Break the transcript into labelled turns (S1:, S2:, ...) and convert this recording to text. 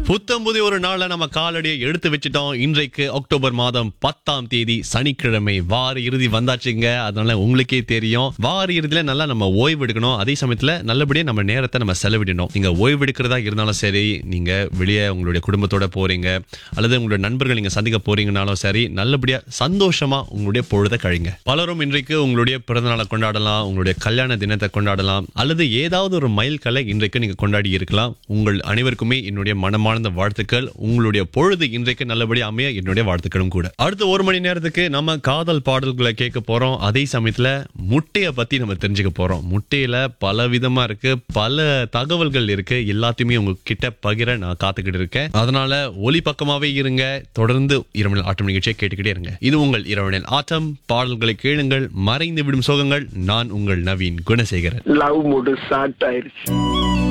S1: புத்தம் புதிய ஒரு நாள்ல நம்ம காலடியை எடுத்து வச்சிட்டோம் இன்றைக்கு அக்டோபர் மாதம் பத்தாம் தேதி சனிக்கிழமை வார இறுதி வந்தாச்சுங்க அதனால உங்களுக்கே தெரியும் வார இறுதியில நல்லா நம்ம ஓய்வு எடுக்கணும் அதே சமயத்துல நல்லபடியா நம்ம நேரத்தை நம்ம செலவிடணும் நீங்க ஓய்வு எடுக்கிறதா இருந்தாலும் சரி நீங்க வெளியே உங்களுடைய குடும்பத்தோட போறீங்க அல்லது உங்களுடைய நண்பர்கள் நீங்க சந்திக்க போறீங்கனாலும் சரி நல்லபடியா சந்தோஷமா உங்களுடைய பொழுதை கழிங்க பலரும் இன்றைக்கு உங்களுடைய பிறந்த நாளை கொண்டாடலாம் உங்களுடைய கல்யாண தினத்தை கொண்டாடலாம் அல்லது ஏதாவது ஒரு மைல்கல்லை இன்றைக்கு நீங்க கொண்டாடி இருக்கலாம் உங்கள் அனைவருக்குமே என்னுடைய மனமார்ந்த வாழ்த்துக்கள் உங்களுடைய பொழுது இன்றைக்கு நல்லபடியா அமைய என்னுடைய வாழ்த்துக்களும் கூட அடுத்த ஒரு மணி நேரத்துக்கு நம்ம காதல் பாடல்களை கேட்க போறோம் அதே சமயத்துல முட்டைய பத்தி நம்ம தெரிஞ்சுக்க போறோம் முட்டையில பல விதமா இருக்கு பல தகவல்கள் இருக்கு எல்லாத்தையுமே உங்ககிட்ட பகிர நான் காத்துக்கிட்டு இருக்கேன் அதனால ஒலி பக்கமாவே இருங்க தொடர்ந்து இரவனில் ஆட்டம் நிகழ்ச்சியை கேட்டுக்கிட்டே இருங்க இது உங்கள் இரவனில் ஆட்டம் பாடல்களை கேளுங்கள் மறைந்து விடும் சோகங்கள் நான் உங்கள் Naveen Gunasekaran
S2: love mood start ஆயிருச்சு